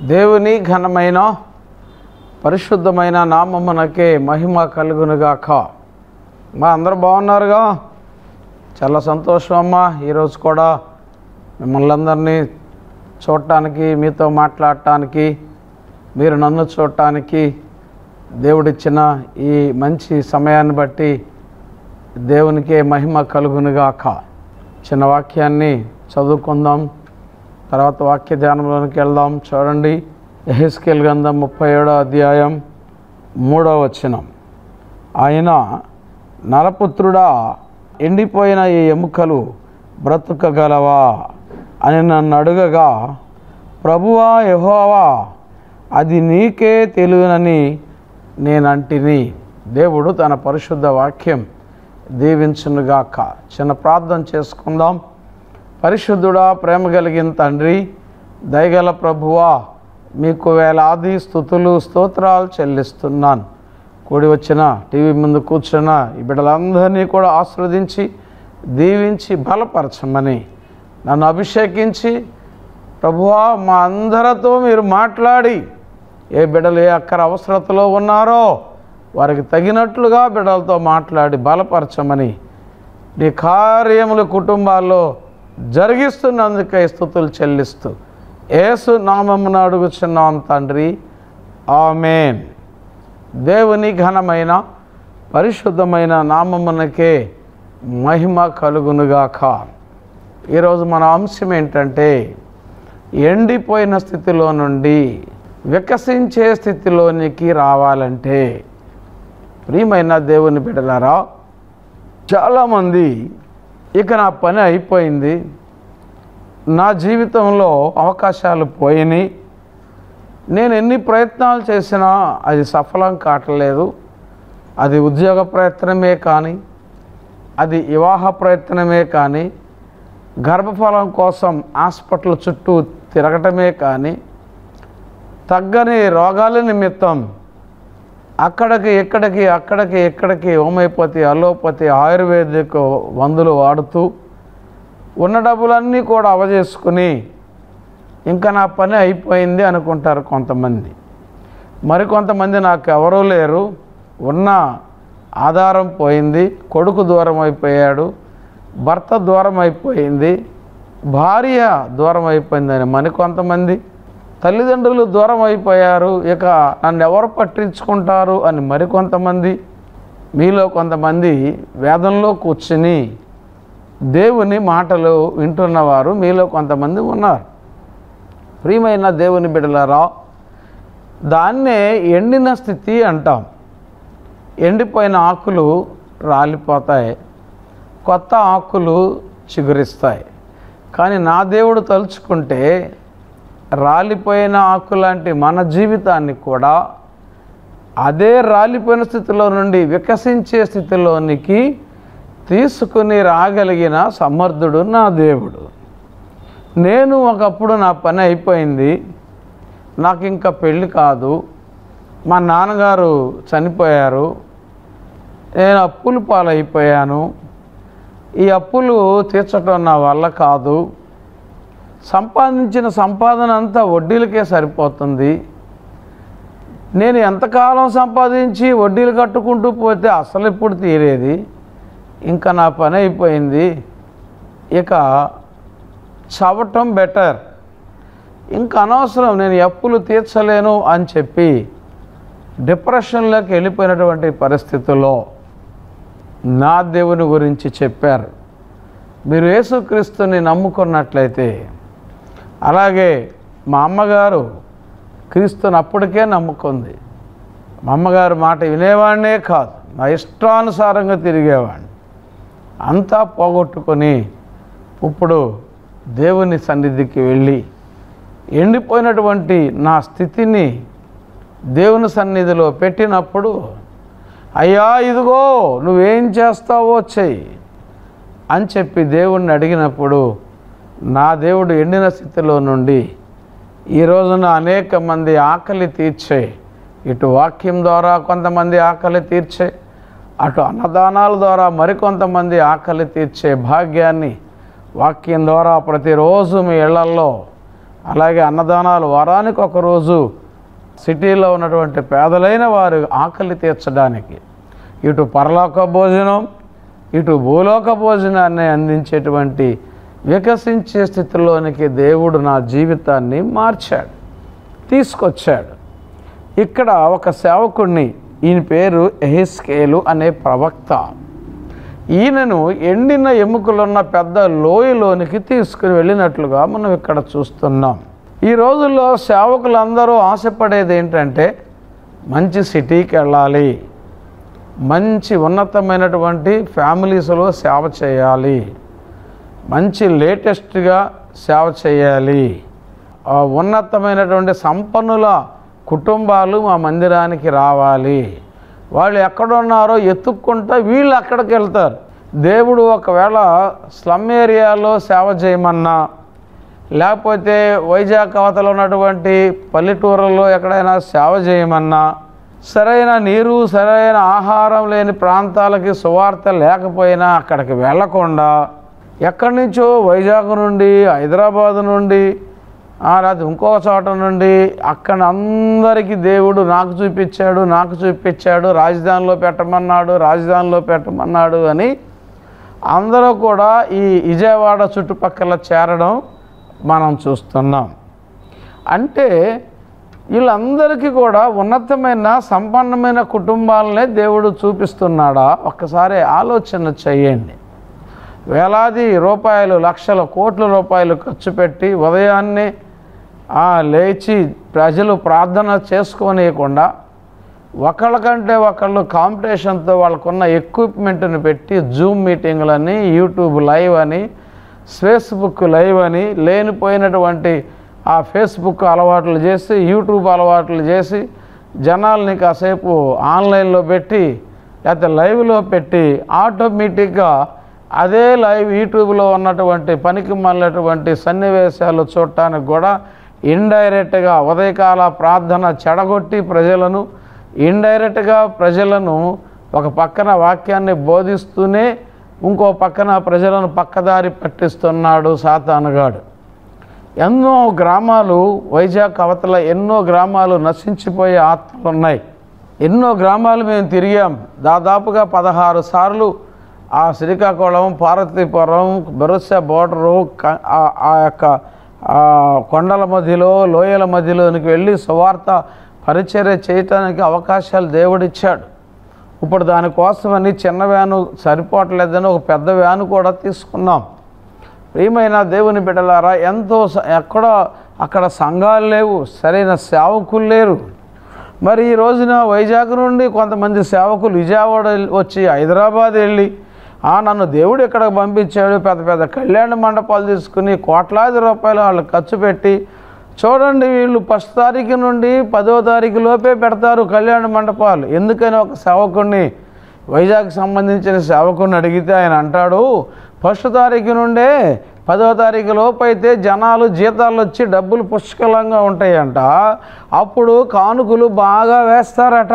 దేవుని ఘనమైన పరిశుద్ధమైన నామమునకే మహిమ కలుగునుగాక మా అందరూ బాగున్నారుగా చాలా సంతోషం అమ్మా ఈరోజు కూడా మిమ్మల్ని అందరినీ చూడటానికి మీతో మాట్లాడటానికి మీరు నన్ను చూడటానికి దేవుడిచ్చిన ఈ మంచి సమయాన్ని బట్టి దేవునికే మహిమ కలుగునుగాక చిన్న వాక్యాన్ని చదువుకుందాం తర్వాత వాక్య ధ్యానంలోనికి వెళ్దాం చూడండి ఎహెస్కేల్ గంధం ముప్పై ఏడో అధ్యాయం మూడో వచనం ఆయన నరపుత్రుడా ఎండిపోయిన ఈ ఎముకలు బ్రతుకగలవా అని నన్ను అడుగగా ప్రభువా యెహోవా అది నీకే తెలియనని నేనంటిని దేవుడు తన పరిశుద్ధ వాక్యం దీవించునుగాక చిన్న ప్రార్థన చేసుకుందాం పరిశుద్ధుడా ప్రేమ కలిగిన తండ్రి దయగల ప్రభువా మీకు వేలాది స్థుతులు స్తోత్రాలు చెల్లిస్తున్నాను కూడి వచ్చిన టీవీ ముందు కూర్చున్న ఈ బిడ్డలందరినీ కూడా ఆస్వాదించి దీవించి బలపరచమని నన్ను అభిషేకించి ప్రభువా మా అందరితో మీరు మాట్లాడి ఏ బిడ్డలు ఏ అక్కర అవసరతలో ఉన్నారో వారికి తగినట్లుగా బిడ్డలతో మాట్లాడి బలపరచమని నీ కార్యములు కుటుంబాల్లో జరిగిస్తున్నందుకై స్థుతులు చెల్లిస్తూ ఏసు నామమున అడుగుచున్నాం తండ్రి ఆమెన్ దేవుని ఘనమైన పరిశుద్ధమైన నామమునకే మహిమ కలుగునుగాక ఈరోజు మన అంశం ఏంటంటే ఎండిపోయిన స్థితిలో నుండి వికసించే స్థితిలోనికి రావాలంటే ప్రియమైన దేవుని బిడ్డలారా చాలామంది ఇక నా పని అయిపోయింది నా జీవితంలో అవకాశాలు పోయినాయి నేను ఎన్ని ప్రయత్నాలు చేసినా అది సఫలం కావట్లేదు అది ఉద్యోగ ప్రయత్నమే కానీ అది వివాహ ప్రయత్నమే కానీ గర్భఫలం కోసం హాస్పిటల్ చుట్టూ తిరగటమే కానీ తగ్గని రోగాల నిమిత్తం అక్కడికి ఇక్కడికి అక్కడికి ఇక్కడికి హోమియోపతి అలోపతి ఆయుర్వేదిక్ మందులు వాడుతూ ఉన్న డబ్బులన్నీ కూడా అవజేసుకుని ఇంకా నా పని అయిపోయింది అనుకుంటారు కొంతమంది మరికొంతమంది నాకు ఎవరూ లేరు ఉన్న ఆధారం పోయింది కొడుకు దూరం అయిపోయాడు భర్త దూరం అయిపోయింది భార్య దూరం అయిపోయిందని మరికొంతమంది తల్లిదండ్రులు దూరం అయిపోయారు ఇక నన్ను ఎవరు పట్టించుకుంటారు అని మరికొంతమంది మీలో కొంతమంది వేదంలో కూర్చుని దేవుని మాటలు వింటున్నవారు మీలో కొంతమంది ఉన్నారు ప్రియమైన దేవుని బిడలారా దాన్నే ఎండిన స్థితి అంటాం ఎండిపోయిన ఆకులు రాలిపోతాయి కొత్త ఆకులు చిగురిస్తాయి కానీ నా దేవుడు తలుచుకుంటే రాలిపోయిన ఆకు లాంటి మన జీవితాన్ని కూడా అదే రాలిపోయిన స్థితిలో నుండి వికసించే స్థితిలోనికి తీసుకుని రాగలిగిన సమర్థుడు నా దేవుడు నేను ఒకప్పుడు నా పని అయిపోయింది నాకు ఇంకా పెళ్ళి కాదు మా నాన్నగారు చనిపోయారు నేను అప్పులు పాలైపోయాను ఈ అప్పులు తీర్చడం నా వల్ల కాదు సంపాదించిన సంపాదన అంతా వడ్డీలకే సరిపోతుంది నేను ఎంతకాలం సంపాదించి వడ్డీలు కట్టుకుంటూ పోతే అసలు ఇప్పుడు తీరేది ఇంకా నా పని అయిపోయింది ఇక చవటం బెటర్ ఇంకా అనవసరం నేను అప్పులు తీర్చలేను అని చెప్పి డిప్రెషన్లోకి వెళ్ళిపోయినటువంటి పరిస్థితుల్లో నా దేవుని గురించి చెప్పారు మీరు యేసుక్రీస్తుని నమ్ముకున్నట్లయితే అలాగే మా అమ్మగారు క్రీస్తుని అప్పటికే నమ్ముకుంది మా అమ్మగారు మాట వినేవాడినే కాదు నా ఇష్టానుసారంగా తిరిగేవాడిని అంతా పోగొట్టుకొని ఇప్పుడు దేవుని సన్నిధికి వెళ్ళి ఎండిపోయినటువంటి నా స్థితిని దేవుని సన్నిధిలో పెట్టినప్పుడు అయ్యా ఇదిగో నువ్వేం చేస్తావో చెయ్యి అని చెప్పి దేవుణ్ణి అడిగినప్పుడు నా దేవుడు ఎండిన స్థితిలో నుండి ఈ రోజున అనేక మంది ఆకలి తీర్చే ఇటు వాక్యం ద్వారా కొంతమంది ఆకలి తీర్చే అటు అన్నదానాల ద్వారా మరికొంతమంది ఆకలి తీర్చే భాగ్యాన్ని వాక్యం ద్వారా ప్రతిరోజు మీ ఇళ్లల్లో అలాగే అన్నదానాలు వారానికి ఒకరోజు సిటీలో ఉన్నటువంటి పేదలైన వారు ఆకలి తీర్చడానికి ఇటు పరలోక భోజనం ఇటు భూలోక భోజనాన్ని అందించేటువంటి వికసించే స్థితిలోనికి దేవుడు నా జీవితాన్ని మార్చాడు తీసుకొచ్చాడు ఇక్కడ ఒక సేవకుడిని ఈయన పేరు ఎహెస్కేలు అనే ప్రవక్త ఈయనను ఎండిన ఎముకలున్న పెద్ద లోయలోనికి తీసుకుని వెళ్ళినట్లుగా మనం ఇక్కడ చూస్తున్నాం ఈ రోజుల్లో సేవకులందరూ ఆశపడేది ఏంటంటే మంచి సిటీకి వెళ్ళాలి మంచి ఉన్నతమైనటువంటి ఫ్యామిలీస్లో సేవ చేయాలి మంచి లేటెస్ట్గా సేవ చేయాలి ఆ ఉన్నతమైనటువంటి సంపన్నుల కుటుంబాలు మా మందిరానికి రావాలి వాళ్ళు ఎక్కడున్నారో ఎత్తుక్కుంటా వీళ్ళు అక్కడికి వెళ్తారు దేవుడు ఒకవేళ స్లమ్ ఏరియాలో సేవ చేయమన్నా లేకపోతే వైజాగ్ అవతల ఉన్నటువంటి పల్లెటూరులో ఎక్కడైనా సేవ చేయమన్నా సరైన నీరు సరైన ఆహారం లేని ప్రాంతాలకి సువార్త లేకపోయినా అక్కడికి వెళ్ళకుండా ఎక్కడి నుంచో వైజాగ్ నుండి హైదరాబాద్ నుండి ఆ, లేకపోతే ఇంకొక చోట నుండి అక్కడ అందరికీ దేవుడు నాకు చూపించాడు నాకు చూపించాడు రాజధానిలో పెట్టమన్నాడు రాజధానిలో పెట్టమన్నాడు అని అందరూ కూడా ఈ విజయవాడ చుట్టుపక్కల చేరడం మనం చూస్తున్నాం అంటే వీళ్ళందరికీ కూడా ఉన్నతమైన సంపన్నమైన కుటుంబాలనే దేవుడు చూపిస్తున్నాడా ఒక్కసారి ఆలోచన చేయండి వేలాది రూపాయలు లక్షల కోట్ల రూపాయలు ఖర్చు పెట్టి ఉదయాన్నే ఆ, లేచి ప్రజలు ప్రార్థన చేసుకోనియకుండా ఒకళ్ళకంటే ఒకళ్ళు కాంపిటీషన్తో వాళ్ళకున్న ఎక్విప్మెంట్ని పెట్టి జూమ్ మీటింగ్లని యూట్యూబ్ లైవ్ అని ఫేస్బుక్ లైవ్ అని లేనిపోయినటువంటి ఆ ఫేస్బుక్ అలవాట్లు చేసి యూట్యూబ్ అలవాట్లు చేసి జనాల్ని కాసేపు ఆన్లైన్లో పెట్టి లేకపోతే లైవ్లో పెట్టి ఆటోమేటిక్గా అదే లైవ్ యూట్యూబ్లో ఉన్నటువంటి పనికి మళ్ళటువంటి సన్నివేశాలు చూడటానికి కూడా ఇండైరెక్ట్గా ఉదయకాల ప్రార్థన చెడగొట్టి ప్రజలను ఇండైరెక్ట్గా ప్రజలను ఒక పక్కన వాక్యాన్ని బోధిస్తూనే ఇంకో పక్కన ప్రజలను పక్కదారి పట్టిస్తున్నాడు సాతానుగాడు ఎన్నో గ్రామాలు వైజాగ్ అవతల ఎన్నో గ్రామాలు నశించిపోయే ఆత్మలు ఉన్నాయి ఎన్నో గ్రామాలు మేము తిరిగాం దాదాపుగా పదహారు సార్లు ఆ శ్రీకాకుళం పార్వతీపురం బెరస్సా బోర్డరు క- ఆ- ఆ యొక్క ఆ కొండల మధ్యలో లోయల మధ్యలోనికి వెళ్ళి సువార్త పరిచర్య చేయటానికి అవకాశాలు దేవుడిచ్చాడు ఇప్పుడు దానికోసమని చిన్న వ్యాను సరిపోవట్లేదని ఒక పెద్ద వ్యాను కూడా తీసుకున్నాం ప్రియమైన దేవుని బిడ్డలారా ఎంతో స- ఎక్కడో అక్కడ సంఘాలు లేవు సరైన సేవకులు లేరు మరి ఈ రోజున వైజాగ్ నుండి కొంతమంది సేవకులు విజయవాడ వెళ్ళి- వచ్చి హైదరాబాద్ వెళ్ళి "ఆ, నన్ను దేవుడు ఇక్కడికి పంపించాడు పెద్ద పెద్ద కళ్యాణ మండపాలు తీసుకుని కోట్లాది రూపాయలు వాళ్ళు ఖర్చు పెట్టి చూడండి వీళ్ళు ఫస్ట్ తారీఖు నుండి పదో తారీఖు లోపే పెడతారు కళ్యాణ మండపాలు ఎందుకని ఒక సేవకుడిని వైజాగ్ సంబంధించిన సేవకుడిని అడిగితే ఆయన అంటాడు ఫస్ట్ తారీఖు నుండే పదో తారీఖు లోపు అయితే జనాలు జీతాలు వచ్చి డబ్బులు పుష్కలంగా ఉంటాయంట అప్పుడు కానుకలు బాగా వేస్తారట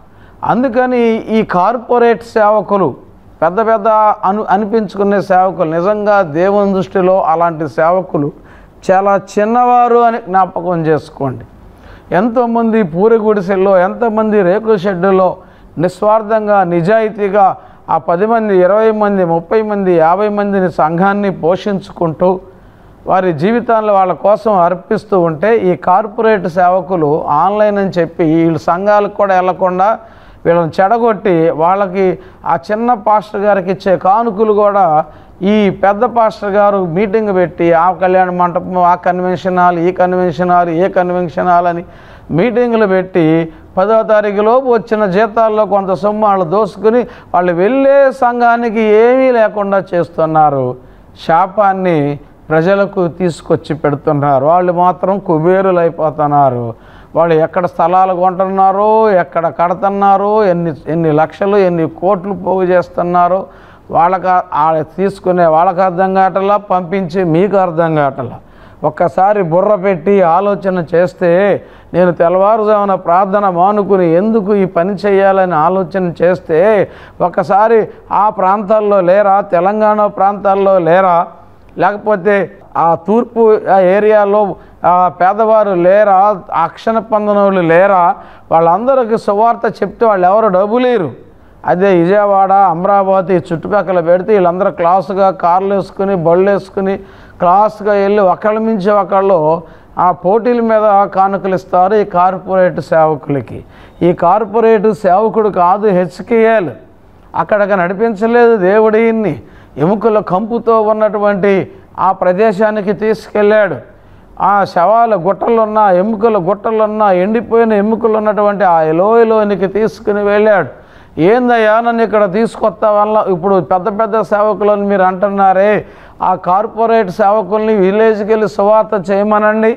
అందుకని ఈ కార్పొరేట్ సేవకులు పెద్ద పెద్ద అను అనిపించుకునే సేవకులు నిజంగా దేవుని దృష్టిలో అలాంటి సేవకులు చాలా చిన్నవారు అని జ్ఞాపకం చేసుకోండి ఎంతోమంది పూరి గుడిసెల్లో ఎంతోమంది రేకుల షెడ్డులో నిస్వార్థంగా నిజాయితీగా ఆ పది మంది ఇరవై మంది ముప్పై మంది యాభై మందిని సంఘాన్ని పోషించుకుంటూ వారి జీవితాలను వాళ్ళ కోసం అర్పిస్తూ ఉంటే ఈ కార్పొరేట్ సేవకులు ఆన్లైన్ అని చెప్పి వీళ్ళు సంఘాలకు కూడా వెళ్లకుండా వీళ్ళని చెడగొట్టి వాళ్ళకి ఆ చిన్న పాస్టర్ గారికి ఇచ్చే కానుకలు కూడా ఈ పెద్ద పాస్టర్ గారు మీటింగ్ పెట్టి ఆ కళ్యాణ మంటపం ఆ కన్వెన్షన్ హాల్ ఈ కన్వెన్షన్ హాల్ ఏ కన్వెన్షన్ హాల్ అని మీటింగులు పెట్టి పదో తారీఖు లోపు వచ్చిన జీతాల్లో కొంత సొమ్ము వాళ్ళు దోసుకుని వాళ్ళు వెళ్ళే సంఘానికి ఏమీ లేకుండా చేస్తున్నారు శాపాన్ని ప్రజలకు తీసుకొచ్చి పెడుతున్నారు వాళ్ళు మాత్రం కుబేరులు అయిపోతున్నారు వాళ్ళు ఎక్కడ స్థలాలు కొంటున్నారో ఎక్కడ కడుతున్నారో ఎన్ని ఎన్ని లక్షలు ఎన్ని కోట్లు పోగు చేస్తున్నారో వాళ్ళకి ఆ- తీసుకునే వాళ్ళకి అర్థం కావటలా పంపించి మీకు అర్థం కావటలా ఒక్కసారి బుర్ర పెట్టి ఆలోచన చేస్తే నేను తెల్లవారుజామున ప్రార్థన మానుకుని ఎందుకు ఈ పని చేయాలని ఆలోచన చేస్తే ఒక్కసారి ఆ ప్రాంతాల్లో లేరా తెలంగాణ ప్రాంతాల్లో లేరా లేకపోతే ఆ తూర్పు ఆ ఏరియాలో ఆ పేదవారు లేరా అక్షణ పొందనోళ్ళు లేరా వాళ్ళందరికీ సువార్త చెప్తే వాళ్ళు ఎవరు డబ్బు లేరు అదే విజయవాడ అమరావతి ఈ చుట్టుపక్కల పెడితే వీళ్ళందరూ క్లాసుగా కార్లు వేసుకుని బళ్ళు వేసుకుని క్లాస్గా వెళ్ళి ఒకళ్ళ మించి ఒకళ్ళు ఆ పోటీల మీద కానుకలు ఇస్తారు ఈ కార్పొరేట్ సేవకులకి ఈ కార్పొరేట్ సేవకుడు కాదు హెచ్కేఎల్ అక్కడికి నడిపించలేదు దేవుడు ఈయన్ని ఎముకల కంపుతో ఉన్నటువంటి ఆ ప్రదేశానికి తీసుకెళ్ళాడు ఆ శవాల గుట్టలున్న ఎముకల గుట్టలున్న ఎండిపోయిన ఎముకలు ఉన్నటువంటి ఆ ఎలోయలోనికి తీసుకుని వెళ్ళాడు ఏందయ్యా నన్ను ఇక్కడ తీసుకొస్తా వల్ల ఇప్పుడు పెద్ద పెద్ద సేవకులను మీరు అంటున్నారే ఆ కార్పొరేట్ సేవకుల్ని విలేజ్కి వెళ్ళి సువార్త చేయమనండి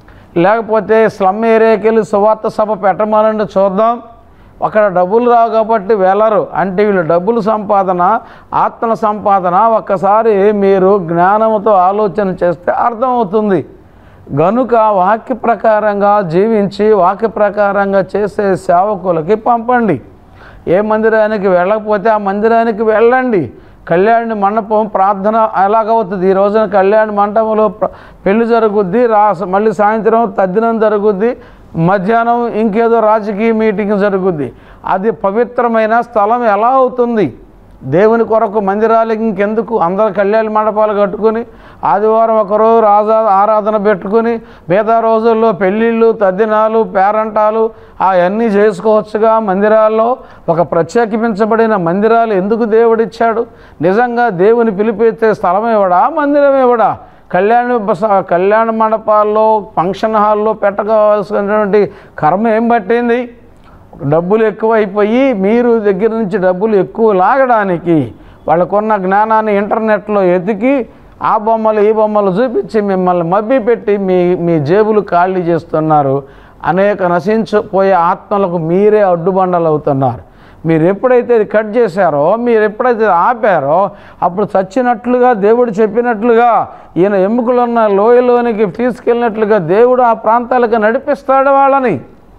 లేకపోతే స్లమ్ ఏరియాకి వెళ్ళి సువార్త సభ పెట్టమనండి చూద్దాం అక్కడ డబ్బులు రావు కాబట్టి వెళ్ళరు అంటే వీళ్ళు డబ్బులు సంపాదన ఆత్మల సంపాదన ఒక్కసారి మీరు జ్ఞానంతో ఆలోచన చేస్తే అర్థమవుతుంది గనుక వాక్య ప్రకారంగా జీవించి వాక్య ప్రకారంగా చేసే సేవకులకి పంపండి ఏ మందిరానికి వెళ్ళకపోతే ఆ మందిరానికి వెళ్ళండి కళ్యాణ మండపం ప్రార్థన ఎలాగవుతుంది ఈ రోజున కళ్యాణ మండపంలో ప్ర- పెళ్లి జరుగుద్ది రా మళ్ళీ సాయంత్రం తద్దినం జరుగుద్ది మధ్యాహ్నం ఇంకేదో రాజకీయ మీటింగ్ జరుగుద్ది అది పవిత్రమైన స్థలం ఎలా అవుతుంది దేవుని కొరకు మందిరాలకి ఇంకెందుకు అందరు కళ్యాణ మండపాలు కట్టుకుని ఆదివారం ఒకరోజు రాజా ఆరాధన పెట్టుకుని మిగతా రోజుల్లో పెళ్ళిళ్ళు తద్దినాలు పేరంటాలు అవన్నీ చేసుకోవచ్చుగా మందిరాల్లో ఒక ప్రత్యేకించబడిన మందిరాలు ఎందుకు దేవుడిచ్చాడు నిజంగా దేవుని పిలిపిస్తే స్థలం ఇవ్వడా మందిరం ఇవ్వడా కళ్యాణ బస- కళ్యాణ మండపాల్లో ఫంక్షన్ హాల్లో పెట్టవలసినటువంటి కర్మ ఏం పట్టింది డబ్బులు ఎక్కువైపోయి మీరు దగ్గర నుంచి డబ్బులు ఎక్కువ లాగడానికి వాళ్ళకున్న జ్ఞానాన్ని ఇంటర్నెట్లో ఎతికి ఆ బొమ్మలు ఈ బొమ్మలు చూపించి మిమ్మల్ని మభ్య పెట్టి మీ మీ జేబులు ఖాళీ చేస్తున్నారు అనేక నశించిపోయే ఆత్మలకు మీరే అడ్డుబండలు అవుతున్నారు మీరు ఎప్పుడైతే ఇది కట్ చేశారో మీరు ఎప్పుడైతే ఆపారో అప్పుడు చచ్చినట్లుగా దేవుడు చెప్పినట్లుగా ఈయన ఎముకలున్న లోయలోనికి తీసుకెళ్ళినట్లుగా దేవుడు ఆ ప్రాంతాలకు నడిపిస్తాడు వాళ్ళని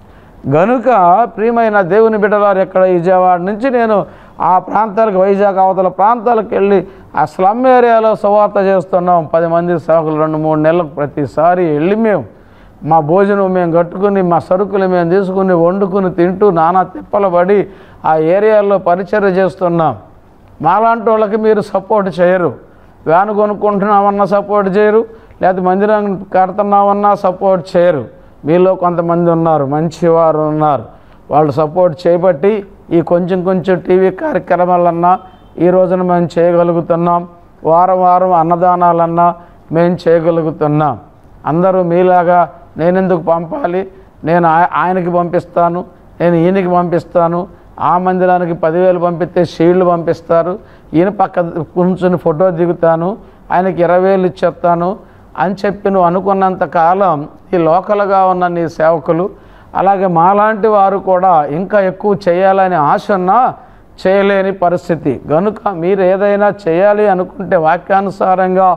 గనుక ప్రియమైన దేవుని బిడ్డలారు ఎక్కడ విజయవాడ నుంచి నేను ఆ ప్రాంతాలకు వైజాగ్ అవతల ప్రాంతాలకు వెళ్ళి ఆ స్లమ్ ఏరియాలో సువార్త చేస్తున్నాం పది మంది సేవకులు రెండు మూడు నెలలకు ప్రతిసారి వెళ్ళి మేము మా భోజనం మేము కట్టుకుని మా సరుకులు మేము తీసుకుని వండుకుని తింటూ నానా తిప్పలు పడి ఆ ఏరియాలో పరిచర్య చేస్తున్నాం మాలాంటి వాళ్ళకి మీరు సపోర్ట్ చేయరు వ్యాన్ కొనుక్కుంటున్నామన్నా సపోర్ట్ చేయరు లేకపోతే మందిరం కడుతున్నామన్నా సపోర్ట్ చేయరు మీలో కొంతమంది ఉన్నారు మంచివారు ఉన్నారు వాళ్ళు సపోర్ట్ చేయబట్టి ఈ కొంచెం కొంచెం టీవీ కార్యక్రమాలన్నా ఈ రోజున మేము చేయగలుగుతున్నాం వారం వారం అన్నదానాలన్నా మేము చేయగలుగుతున్నాం అందరూ మీలాగా నేనెందుకు పంపాలి నేను ఆయ- ఆయనకి పంపిస్తాను నేను ఈయనకి పంపిస్తాను ఆ మందిరానికి పదివేలు పంపిస్తే షీల్డ్ పంపిస్తారు ఈయన పక్క కూర్చొని ఫోటో దిగుతాను ఆయనకి ఇరవై వేలు ఇచ్చేస్తాను అని చెప్పి నువ్వు అనుకున్నంత కాలం ఈ లోకల్గా ఉన్న నీ సేవకులు అలాగే మాలాంటి వారు కూడా ఇంకా ఎక్కువ చేయాలని ఆశ ఉన్నా చేయలేని పరిస్థితి కనుక మీరు ఏదైనా చేయాలి అనుకుంటే వాక్యానుసారంగా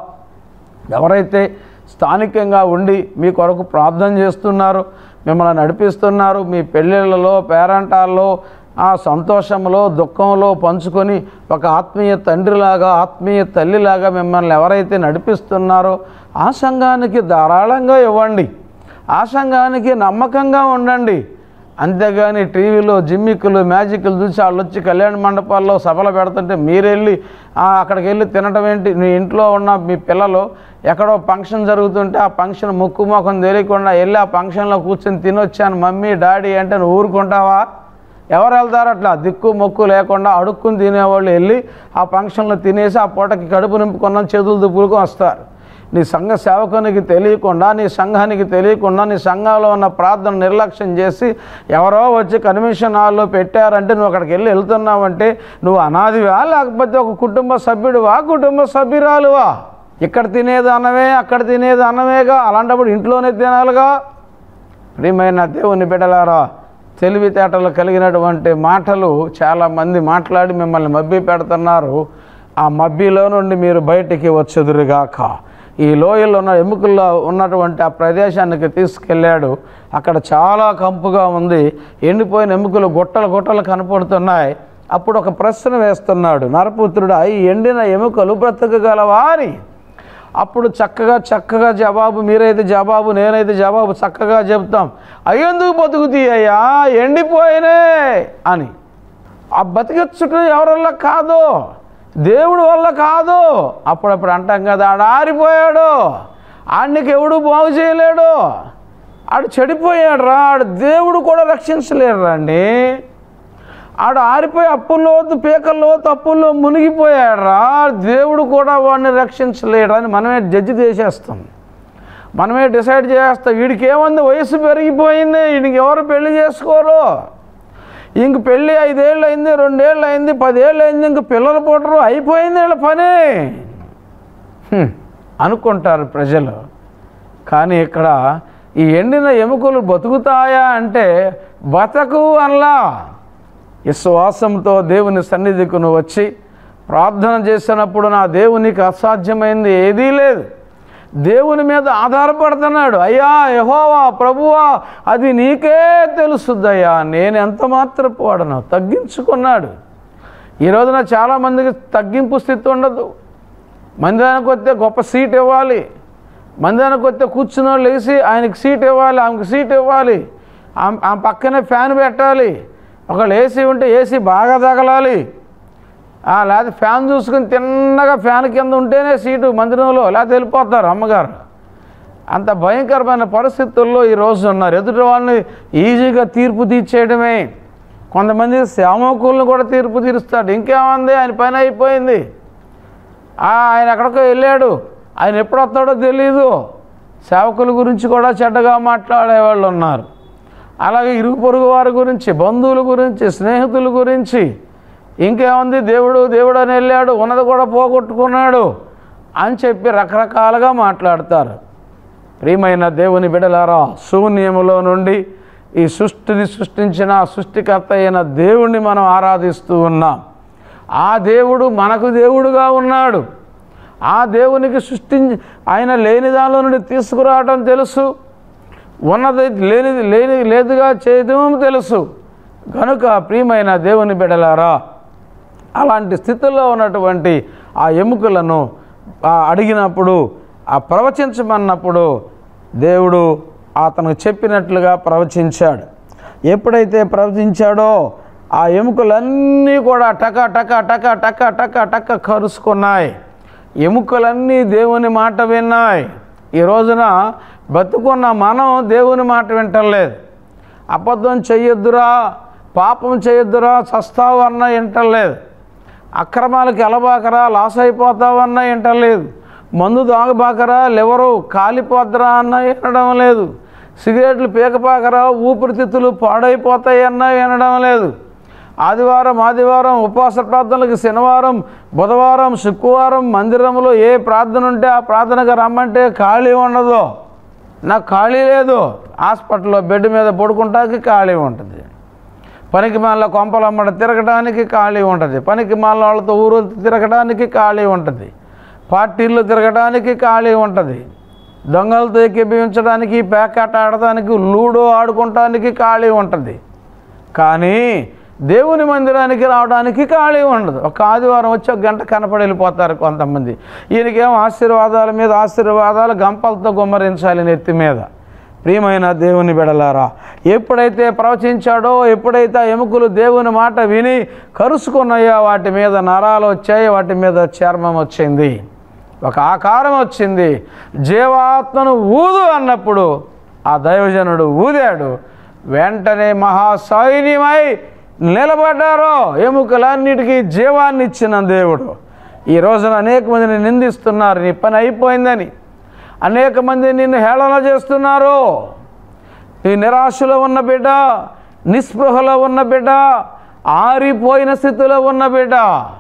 ఎవరైతే స్థానికంగా ఉండి మీ కొరకు ప్రార్థన చేస్తున్నారో మిమ్మల్ని నడిపిస్తున్నారు మీ పెళ్ళిళ్ళలో పేరంటాల్లో ఆ సంతోషంలో దుఃఖంలో పంచుకొని ఒక ఆత్మీయ తండ్రిలాగా ఆత్మీయ తల్లిలాగా మిమ్మల్ని ఎవరైతే నడిపిస్తున్నారో ఆ సంఘానికి ధారాళంగా ఇవ్వండి ఆ సంఘానికి నమ్మకంగా ఉండండి అంతేగాని టీవీలో జిమ్మిక్కులు మ్యాజిక్లు చూసి వాళ్ళు వచ్చి కళ్యాణ మండపాల్లో సభలు పెడుతుంటే మీరెళ్ళి ఆ, అక్కడికి వెళ్ళి తినటం ఏంటి మీ ఇంట్లో ఉన్న మీ పిల్లలు ఎక్కడో ఫంక్షన్ జరుగుతుంటే ఆ ఫంక్షన్ ముక్కు ముఖం తెలియకుండా వెళ్ళి ఆ ఫంక్షన్లో కూర్చొని తినొచ్చాను మమ్మీ డాడీ అంటే నువ్వు ఊరుకుంటావా ఎవరు వెళ్తారు అట్లా దిక్కు మొక్కు లేకుండా అడుక్కుని తినేవాళ్ళు వెళ్ళి ఆ ఫంక్షన్లో తినేసి ఆ పూటకి కడుపు నింపుకున్న చేతులు దుప్పులకు వస్తారు నీ సంఘ సేవకునికి తెలియకుండా నీ సంఘానికి తెలియకుండా నీ సంఘంలో ఉన్న ప్రార్థన నిర్లక్ష్యం చేసి ఎవరో వచ్చి కన్వెన్షన్ హాల్లో పెట్టారంటే నువ్వు అక్కడికి వెళ్ళి వెళ్తున్నావంటే నువ్వు అనాదివా లేకపోతే ఒక కుటుంబ సభ్యుడివా కుటుంబ సభ్యురాలువా ఇక్కడ తినేది అన్నమే అక్కడ తినేది అన్నమేగా అలాంటప్పుడు ఇంట్లోనే తినాలిగా ప్రియమైన దేవుని బిడ్డలారా తెలివితేటలు కలిగినటువంటి మాటలు చాలామంది మాట్లాడి మిమ్మల్ని మబ్బి పెడుతున్నారు ఆ మబ్బిలో నుండి మీరు బయటికి వచ్చుదురుగాక ఈ లోయలో ఉన్న ఎముకల్లో ఉన్నటువంటి ఆ ప్రదేశానికి తీసుకెళ్ళాడు అక్కడ చాలా కంపుగా ఉంది ఎండిపోయిన ఎముకలు గుట్టలు గుట్టలు కనపడుతున్నాయి అప్పుడు ఒక ప్రశ్న వేస్తున్నాడు నరపుత్రుడు ఈ ఎండిన ఎముకలు బ్రతకగలవా అని అప్పుడు చక్కగా చక్కగా జవాబు మీరైతే జవాబు నేనైతే జవాబు చక్కగా చెప్తాం అయ్యేందుకు బతుకుతీయ్యా ఎండిపోయినే అని ఆ బతికించటం ఎవరి వల్ల కాదు దేవుడి వల్ల కాదు అప్పుడప్పుడు అంటాం కదా ఆడు ఆరిపోయాడు ఆడికి ఎవడు బాగు చేయలేడు ఆడు చెడిపోయాడు రా ఆడు దేవుడు కూడా రక్షించలేడు అండి ఆడు ఆరిపోయి అప్పుల్లోతు పీకల్లోతు అప్పుల్లో మునిగిపోయాడు రా దేవుడు కూడా వాడిని రక్షించలేడు అని మనమే జడ్జి చేసేస్తాం మనమే డిసైడ్ చేస్తాం వీడికి ఏముంది వయసు పెరిగిపోయింది వీడికి ఎవరు పెళ్లి చేసుకోరు ఇంక పెళ్ళి ఐదేళ్ళు అయింది రెండేళ్ళు అయింది పదేళ్ళు అయింది ఇంక పిల్లలు పుట్టరు అయిపోయింది వీళ్ళ పని హ్మ్, అనుకుంటారు ప్రజలు కానీ ఇక్కడ ఈ ఎండిన ఎముకలు బతుకుతాయా అంటే బతకు అనలా విశ్వాసంతో దేవుని సన్నిధికి నువ్వు వచ్చి ప్రార్థన చేసినప్పుడు నా దేవునికి అసాధ్యమైంది ఏదీ లేదు దేవుని మీద ఆధారపడుతున్నాడు అయ్యా యహోవా ప్రభువా అది నీకే తెలుసుద్దయ్యా నేను ఎంత మాత్రపు వాడను తగ్గించుకున్నాడు ఈ రోజున చాలామందికి తగ్గింపు స్థితి ఉండదు మందిరానికి వస్తే గొప్ప సీట్ ఇవ్వాలి మందిరానికి వస్తే కూర్చున్న వాళ్ళు లేచి ఆయనకి సీట్ ఇవ్వాలి ఆమెకి సీట్ ఇవ్వాలి ఆమె ఆమె పక్కనే ఫ్యాన్ పెట్టాలి ఒకళ్ళు ఏసీ ఉంటే ఏసీ బాగా తగలాలి ఆ, లేకపోతే ఫ్యాన్ చూసుకుని తిన్నగా ఫ్యాన్ కింద ఉంటేనే సీటు మందిరంలో లేకపోతే వెళ్ళిపోతారు అమ్మగారు అంత భయంకరమైన పరిస్థితుల్లో ఈ రోజు ఉన్నారు ఎదుటి వాళ్ళని ఈజీగా తీర్పు తీర్చేయడమే కొంతమంది సేవకులను కూడా తీర్పు తీరుస్తాడు ఇంకేముంది ఆయన పని అయిపోయింది ఆ, ఆయన ఎక్కడికో వెళ్ళాడు ఆయన ఎప్పుడు వస్తాడో తెలీదు సేవకుల గురించి కూడా చెడ్డగా మాట్లాడే వాళ్ళు ఉన్నారు అలాగే ఇరుగు పొరుగు వారి గురించి బంధువుల గురించి స్నేహితుల గురించి ఇంకేముంది దేవుడు దేవుడు అని వెళ్ళాడు ఉన్నది కూడా పోగొట్టుకున్నాడు అని చెప్పి రకరకాలుగా మాట్లాడతారు ప్రియమైన దేవుని బిడలారా శూన్యములో నుండి ఈ సృష్టిని సృష్టించిన సృష్టికర్త అయిన దేవుణ్ణి మనం ఆరాధిస్తూ ఉన్నాం ఆ దేవుడు మనకు దేవుడుగా ఉన్నాడు ఆ దేవునికి సృష్టించి ఆయన లేని దానిలో నుండి తీసుకురావడం తెలుసు ఉన్నది లేనిది లేని లేదుగా చేయడం తెలుసు కనుక ప్రియమైన దేవుని బిడలారా అలాంటి స్థితిలో ఉన్నటువంటి ఆ ఎముకలను ఆ అడిగినప్పుడు ఆ ప్రవచించమన్నప్పుడు దేవుడు అతను చెప్పినట్లుగా ప్రవచించాడు ఎప్పుడైతే ప్రవచించాడో ఆ ఎముకలన్నీ కూడా టక టక టక టక టక టక కరుసుకున్నాయి ఎముకలన్నీ దేవుని మాట విన్నాయి ఈ రోజున బతుకున్న మనం దేవుని మాట వింటలేదు అబద్ధం చెయ్యొద్దురా పాపం చేయొద్దురా చస్తావు అన్న వింటలేదు అక్రమాలకు ఎలబాకరా లాస్ అయిపోతావన్న వింటలేదు మందు తాగబాకరా లివరు కాలిపోద్దరా అన్న వినడం లేదు సిగరెట్లు పీకపాకరా ఊపిరితిత్తులు పాడైపోతాయన్న వినడం లేదు ఆదివారం ఆదివారం ఉపవాస ప్రార్థనలకు శనివారం బుధవారం శుక్రవారం మందిరంలో ఏ ప్రార్థన ఉంటే ఆ ప్రార్థనకు రమ్మంటే ఖాళీ ఉండదు నాకు ఖాళీ లేదు హాస్పిటల్లో బెడ్ మీద పడుకుంటానికి ఖాళీ ఉంటుంది పనికి మాల కొంపలమ్మడ తిరగడానికి ఖాళీ ఉంటుంది పనికి మాల వాళ్ళతో ఊరు తిరగడానికి ఖాళీ ఉంటుంది పార్టీల్లో తిరగడానికి ఖాళీ ఉంటుంది దొంగలతో ఎక్కిపించడానికి పేకాట ఆడటానికి లూడో ఆడుకోవటానికి ఖాళీ ఉంటుంది కానీ దేవుని మందిరానికి రావడానికి ఖాళీ ఉండదు ఒక ఆదివారం వచ్చి ఒక గంట కనపడి వెళ్ళిపోతారు కొంతమంది ఈయనకేమో ఆశీర్వాదాల మీద ఆశీర్వాదాలు గంపలతో గుమ్మరించాలి నెత్తి మీద ప్రియమైన దేవుని బిడలారా ఎప్పుడైతే ప్రవచించాడో ఎప్పుడైతే ఆ ఎముకలు దేవుని మాట విని కరుసుకున్నాయో వాటి మీద నరాలు వచ్చాయి వాటి మీద చర్మం వచ్చింది ఒక ఆకారం వచ్చింది జీవాత్మను ఊదు అన్నప్పుడు ఆ దైవజనుడు ఊదాడు వెంటనే మహాసైన్యమై నిలబడ్డారు ఎముకలన్నిటికీ జీవాన్ని ఇచ్చిన దేవుడు ఈ రోజున అనేక మందిని నిందిస్తున్నారు నీ పని అయిపోయిందని అనేక మంది నిన్ను హేళన చేస్తున్నారు నీ నిరాశలో ఉన్న బిడ్డ నిస్పృహలో ఉన్న బిడ్డ ఆరిపోయిన స్థితిలో ఉన్న బిడ్డ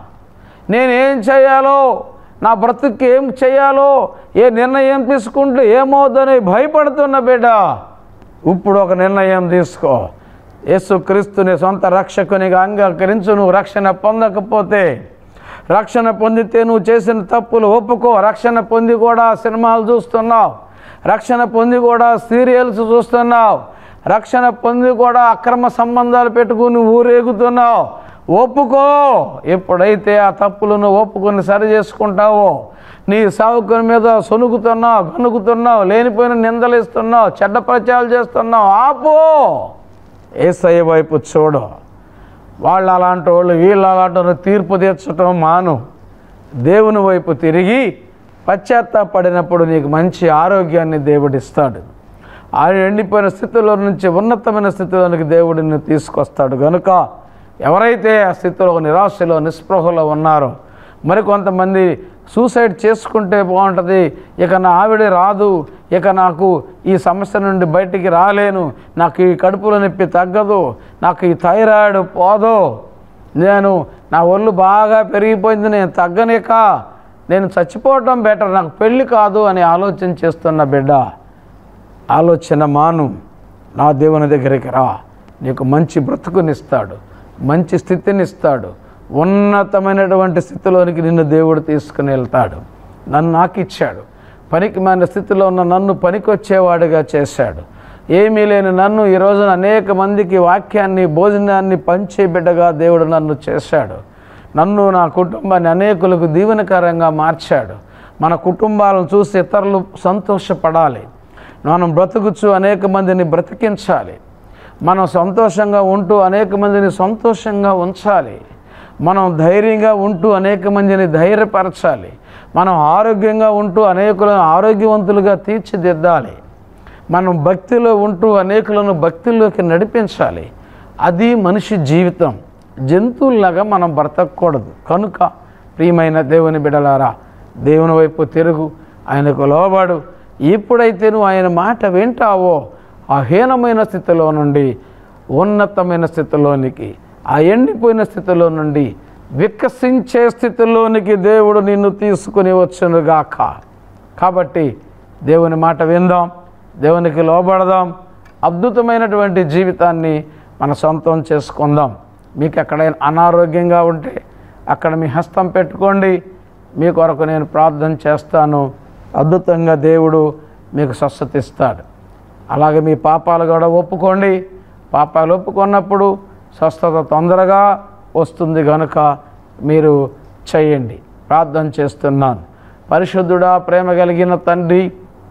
నేనేం చేయాలో నా బ్రతుక్కి ఏం చేయాలో ఏ నిర్ణయం తీసుకుంటే ఏమవుతుందని భయపడుతున్న బిడ్డ ఇప్పుడు ఒక నిర్ణయం తీసుకో యేసుక్రీస్తుని సొంత రక్షకునిగా అంగీకరించు నువ్వు రక్షణ పొందకపోతే రక్షణ పొందితే నువ్వు చేసిన తప్పులు ఒప్పుకో రక్షణ పొంది కూడా సినిమాలు చూస్తున్నావు రక్షణ పొంది కూడా సీరియల్స్ చూస్తున్నావు రక్షణ పొంది కూడా అక్రమ సంబంధాలు పెట్టుకుని ఊరేగుతున్నావు ఒప్పుకో ఎప్పుడైతే ఆ తప్పులను ఒప్పుకొని సరి చేసుకుంటావో నీ సావుకుని మీద సొనుగుతున్నావు గనుగుతున్నావు లేనిపోయిన నిందలిస్తున్నావు చెడ్డ ప్రచారాలు చేస్తున్నావు ఆపో ఏసయ్య వైపు చూడు వాళ్ళు అలాంటి వాళ్ళు వీళ్ళు అలాంటి వాళ్ళు తీర్పు తీర్చటం మాను దేవుని వైపు తిరిగి పశ్చాత్తాపడినప్పుడు నీకు మంచి ఆరోగ్యాన్ని దేవుడిస్తాడు ఆ ఎండిపోయిన స్థితిలో నుంచి ఉన్నతమైన స్థితిలోనికి దేవుడిని తీసుకొస్తాడు కనుక ఎవరైతే ఆ స్థితిలో నిరాశలో నిస్పృహలో ఉన్నారో మరికొంతమంది సూసైడ్ చేసుకుంటే బాగుంటుంది ఇక నా ఆవిడ రాదు ఇక నాకు ఈ సమస్య నుండి బయటికి రాలేను నాకు ఈ కడుపులో నొప్పి తగ్గదు నాకు ఈ థైరాయిడ్ పోదు నేను నా ఒళ్ళు బాగా పెరిగిపోయింది నేను తగ్గనిక నేను చచ్చిపోవటం బెటర్ నాకు పెళ్ళి కాదు అని ఆలోచన చేస్తున్న బిడ్డ ఆలోచన మాను నా దేవుని దగ్గరికి రా నీకు మంచి బ్రతుకునిస్తాడు మంచి స్థితినిస్తాడు ఉన్నతమైనటువంటి స్థితిలోనికి నిన్ను దేవుడు తీసుకుని వెళ్తాడు నన్ను నాకు ఇచ్చాడు పనికి మాన స్థితిలో ఉన్న నన్ను పనికొచ్చేవాడిగా చేశాడు ఏమీ లేని నన్ను ఈ రోజున అనేక మందికి వాక్యాన్ని భోజనాన్ని పంచే బిడ్డగా దేవుడు నన్ను చేశాడు నన్ను నా కుటుంబాన్ని అనేకులకు దీవెనకరంగా మార్చాడు మన కుటుంబాలను చూసి ఇతరులు సంతోషపడాలి మనం బ్రతుకుచు అనేక మందిని బ్రతికించాలి మనం సంతోషంగా ఉంటూ అనేక మందిని సంతోషంగా ఉంచాలి మనం ధైర్యంగా ఉంటూ అనేక మందిని ధైర్యపరచాలి మనం ఆరోగ్యంగా ఉంటూ అనేకులను ఆరోగ్యవంతులుగా తీర్చిదిద్దాలి మనం భక్తిలో ఉంటూ అనేకులను భక్తిలోకి నడిపించాలి అది మనిషి జీవితం జంతువుల్లాగా మనం బ్రతకూడదు కనుక ప్రియమైన దేవుని బిడలారా దేవుని వైపు తిరుగు ఆయనకు లోబడు ఎప్పుడైతే నువ్వు ఆయన మాట వింటావో ఆ హీనమైన స్థితిలో నుండి ఉన్నతమైన స్థితిలోనికి ఆ ఎండిపోయిన స్థితిలో నుండి వికసించే స్థితిలోనికి దేవుడు నిన్ను తీసుకుని వచ్చునుగాక కాబట్టి దేవుని మాట విందాం దేవునికి లోబడదాం అద్భుతమైనటువంటి జీవితాన్ని మన సొంతం చేసుకుందాం మీకు ఎక్కడైనా అనారోగ్యంగా ఉంటే అక్కడ మీ హస్తం పెట్టుకోండి మీ కొరకు నేను ప్రార్థన చేస్తాను అద్భుతంగా దేవుడు మీకు స్వస్థత ఇస్తాడు అలాగే మీ పాపాలు కూడా ఒప్పుకోండి పాపాలు ఒప్పుకున్నప్పుడు స్వస్థత తొందరగా వస్తుంది కనుక మీరు చేయండి ప్రార్థన చేస్తున్నాను పరిశుద్ధుడా ప్రేమ కలిగిన తండ్రి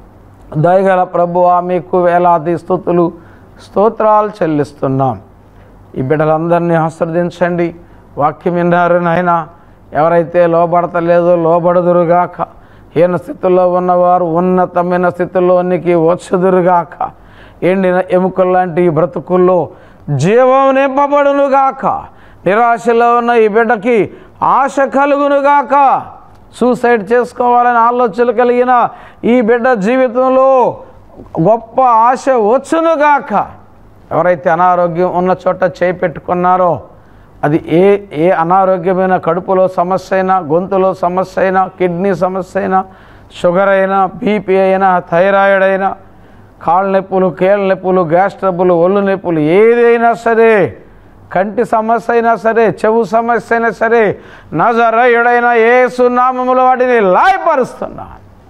దయగల ప్రభువా మీకు వేలాది స్థుతులు స్తోత్రాలు చెల్లిస్తున్నాం ఈ బిడ్డలందరినీ ఆశ్రదించండి వాక్యం విన్నారు నాయన ఎవరైతే లోబడతలేదో లోబడదురుగాక హీన స్థితిలో ఉన్నవారు ఉన్నతమైన స్థితిలోనికి వచ్చుదురుగాక ఎండిన ఎముకల లాంటి ఈ బ్రతుకుల్లో జీవం నింపబడునుగాక నిరాశలో ఉన్న ఈ బిడ్డకి ఆశ కలుగునుగాక సూసైడ్ చేసుకోవాలని ఆలోచనలు కలిగిన ఈ బిడ్డ జీవితంలో గొప్ప ఆశ వచ్చునుగాక ఎవరైతే అనారోగ్యం ఉన్న చోట చేపెట్టుకున్నారో అది ఏ ఏ అనారోగ్యమైన కడుపులో సమస్య అయినా గొంతులో సమస్య అయినా కిడ్నీ సమస్య అయినా షుగర్ అయినా బీపీ అయినా థైరాయిడ్ అయినా కాళ్ళ నొప్పులు కీళ్ళ నొప్పులు గ్యాస్ ట్రబుల్ ఒళ్ళు నొప్పులు ఏదైనా సరే కంటి సమస్య అయినా సరే చెవు సమస్య అయినా సరే నజరయుడైన ఏసు నామములు వాటిని లాయపరుస్తున్నా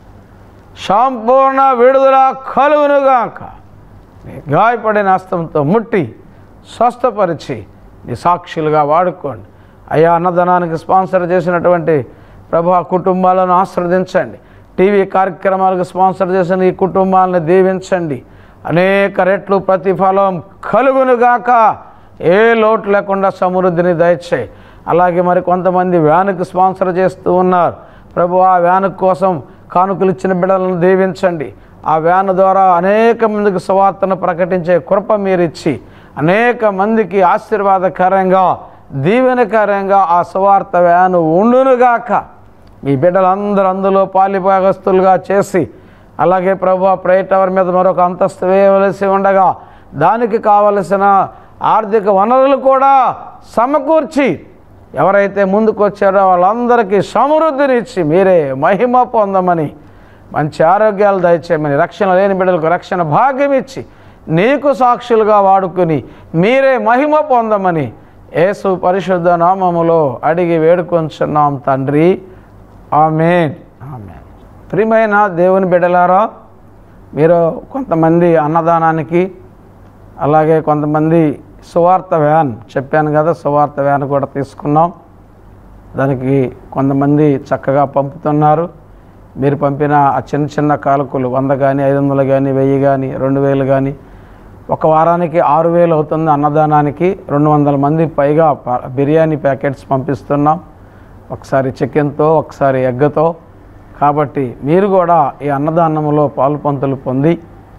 సంపూర్ణ విడుదల కలుగునుగాక నీ గాయపడిన హస్తంతో ముట్టి స్వస్థపరిచి నీ సాక్షులుగా వాడుకోండి అయ్యా అన్నదానానికి స్పాన్సర్ చేసినటువంటి ప్రభా కుటుంబాలను ఆశ్రవదించండి టీవీ కార్యక్రమాలకు స్పాన్సర్ చేసిన ఈ కుటుంబాలను దీవించండి అనేక రెట్లు ప్రతిఫలం కలుగునుగాక ఏ లోటు లేకుండా సమృద్ధిని దయచేయి అలాగే మరి కొంతమంది వ్యానుకు స్పాన్సర్ చేస్తూ ఉన్నారు ప్రభు ఆ వ్యాను కోసం కానుకలు ఇచ్చిన బిడ్డలను దీవించండి ఆ వ్యాన్ ద్వారా అనేక మందికి సువార్తను ప్రకటించే కృప మీరు ఇచ్చి అనేక మందికి ఆశీర్వాదకరంగా దీవెనకరంగా ఆ సువార్త వ్యాను ఉండునుగాక మీ బిడ్డలందరూ అందులో పాలిభాగస్తులుగా చేసి అలాగే ప్రభు ప్రే టవర్ మీద మరొక అంతస్తు వేయవలసి ఉండగా దానికి కావలసిన ఆర్థిక వనరులు కూడా సమకూర్చి ఎవరైతే ముందుకు వచ్చారో వాళ్ళందరికీ సమృద్ధినిచ్చి మీరే మహిమ పొందమని మంచి ఆరోగ్యాలు దయచేయమని రక్షణ లేని బిడ్డలకు రక్షణ భాగ్యం ఇచ్చి నీకు సాక్షులుగా వాడుకుని మీరే మహిమ పొందమని యేసు పరిశుద్ధ నామములో అడిగి వేడుకొంచున్నాం తండ్రి ఆమెన్ ఆమెన్ ప్రియమైన దేవుని బిడ్డలారా మీరు కొంతమంది అన్నదానానికి అలాగే కొంతమంది సువార్త వ్యాన్ చెప్పాను కదా సువార్త వ్యాన్ కూడా తీసుకున్నాం దానికి కొంతమంది చక్కగా పంపుతున్నారు మీరు పంపిన ఆ చిన్న చిన్న కాలకులు వంద కానీ ఐదు వందలు కానీ వెయ్యి కానీ రెండు వేలు కానీ ఒక వారానికి ఆరు వేలు అవుతుంది అన్నదానానికి రెండు వందల మంది పైగా ప- బిర్యానీ ప్యాకెట్స్ పంపిస్తున్నాం ఒకసారి చికెన్తో ఒకసారి ఎగ్గతో కాబట్టి మీరు కూడా ఈ అన్నదానంలో పాలు పంతులు పొంది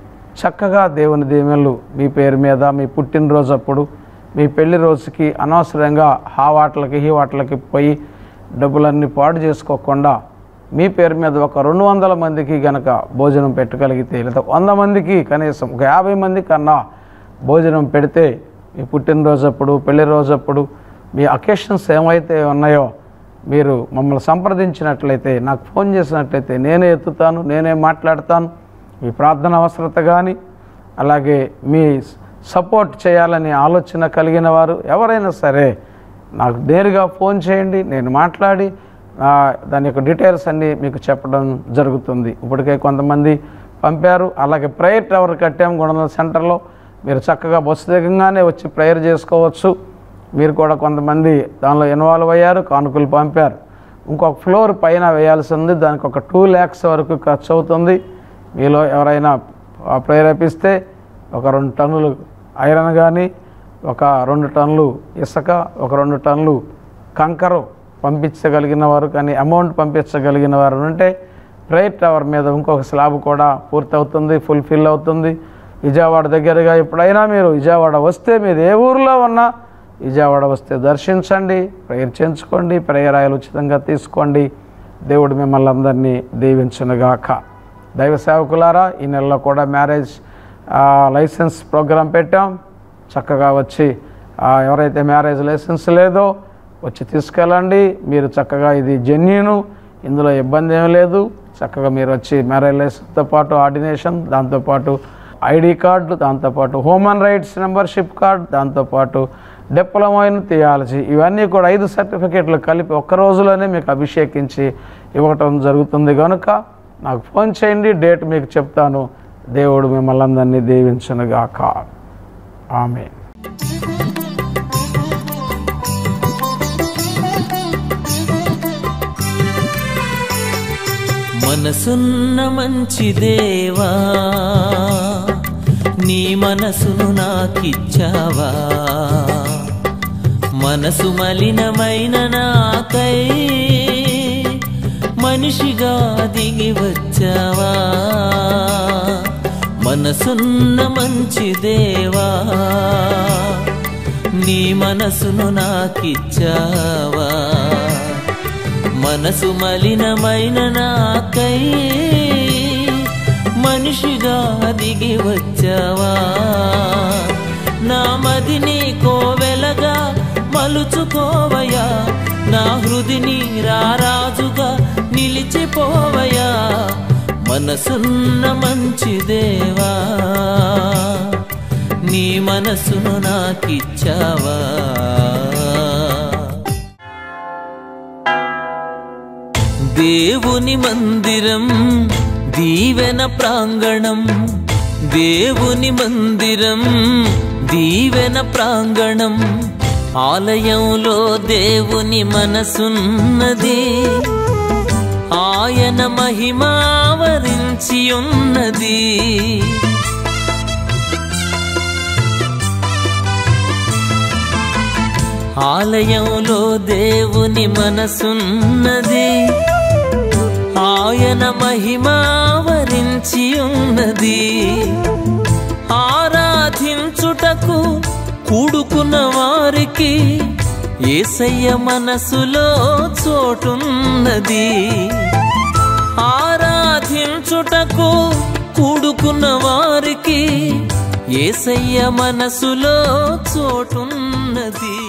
చక్కగా దేవుని దీవెనలు మీ పేరు మీద మీ పుట్టినరోజు అప్పుడు మీ పెళ్లి రోజుకి అనవసరంగా హా వాటలకి హీ వాటలకి పోయి డబ్బులన్నీ పాడు చేసుకోకుండా మీ పేరు మీద ఒక రెండు వందల మందికి గనక భోజనం పెట్టగలిగితే లేదా వంద మందికి కనీసం ఒక యాభై మంది కన్నా భోజనం పెడితే మీ పుట్టినరోజు అప్పుడు పెళ్లి రోజు అప్పుడు మీ అకేషన్స్ ఏమైతే ఉన్నాయో మీరు మమ్మల్ని సంప్రదించినట్లయితే నాకు ఫోన్ చేసినట్లయితే నేనే ఎత్తుతాను నేనే మాట్లాడతాను మీ ప్రార్థన అవసరత కానీ అలాగే మీ సపోర్ట్ చేయాలని ఆలోచన కలిగిన వారు ఎవరైనా సరే నాకు నేరుగా ఫోన్ చేయండి నేను మాట్లాడి ఆ, దాని యొక్క డీటెయిల్స్ అన్నీ మీకు చెప్పడం జరుగుతుంది ఇప్పటికే కొంతమంది పంపారు అలాగే ప్రేయర్ టవర్ కట్టాము గుణదల సెంటర్లో మీరు చక్కగా బస్సు దిగంగానే వచ్చి ప్రేయర్ చేసుకోవచ్చు మీరు కూడా కొంతమంది దానిలో ఇన్వాల్వ్ అయ్యారు కానుకలు పంపారు ఇంకొక ఫ్లోర్ పైన వేయాల్సి ఉంది దానికి ఒక టూ ల్యాక్స్ వరకు ఖర్చు అవుతుంది మీలో ఎవరైనా ఆ ప్రేరేపిస్తే ఒక రెండు టన్నులు ఐరన్ కానీ ఒక రెండు టన్నులు ఇసుక ఒక రెండు టన్నులు కంకరు పంపించగలిగిన వారు కానీ అమౌంట్ పంపించగలిగిన వారు ఉంటే ప్రేయర్ టవర్ మీద ఇంకొక స్లాబ్ కూడా పూర్తవుతుంది ఫుల్ఫిల్ అవుతుంది విజయవాడ దగ్గరగా ఎప్పుడైనా మీరు విజయవాడ వస్తే మీరు ఏ ఊరిలో ఉన్నా విజయవాడ వస్తే దర్శించండి ప్రేయర్ చేయించుకోండి ప్రేయర్ ఆయిల్ ఉచితంగా తీసుకోండి దేవుడు మిమ్మల్ని అందరినీ దీవించునుగాక దైవ సేవకులారా ఈ నెలలో కూడా మ్యారేజ్ ఆ, లైసెన్స్ ప్రోగ్రాం పెట్టాం చక్కగా వచ్చి ఆ, ఎవరైతే మ్యారేజ్ లైసెన్స్ లేదో వచ్చి తీసుకెళ్ళండి మీరు చక్కగా ఇది జెన్యును ఇందులో ఇబ్బంది ఏం లేదు చక్కగా మీరు వచ్చి మ్యారేజ్ లైసెన్స్తో పాటు ఆర్డినేషన్ దాంతోపాటు ఐడి కార్డు దాంతోపాటు హ్యూమన్ రైట్స్ మెంబర్షిప్ కార్డు దాంతోపాటు డిప్లొమా ఇన్ థియాలజీ ఇవన్నీ కూడా ఐదు సర్టిఫికేట్లు కలిపి ఒక్క రోజులోనే మీకు అభిషేకించి ఇవ్వటం జరుగుతుంది కనుక నాకు ఫోన్ చేయండి డేట్ మీకు చెప్తాను దేవుడు మిమ్మల్ని అందరినీ దీవించునుగాక ఆమె మనసున్న మంచి దేవా నీ మనసును నాకిచ్చావా మనసు మలినమైన నాకై మనిషిగా దిగి వచ్చావా మనసున్న మంచి దేవా నీ మనసును నాకిచ్చావా మనసు మలినమైన నాకై మనిషిగా దిగి వచ్చావా నా మదిని కోవెలగా మలుచుకోవయా నా హృదిని రారాజుగా నిలిచిపోవయా మనసున్న మంచి దేవా నీ మనసును నాకిచ్చావా దేవుని మందిరం దీవెన ప్రాంగణం దేవుని మందిరం దీవెన ప్రాంగణం ఆలయంలో దేవుని మనసున్నది ఆయన మహిమావరించి ఉన్నది ఆలయంలో దేవుని మనసున్నది ఆయన మహిమావరించి ఉన్నది ఆరాధించుటకు కూడుకున్న వారికి ఏసయ్య మనసులో చోటున్నది ఆరాధించుటకు కూడుకున్న వారికి ఏసయ్య మనసులో చోటున్నది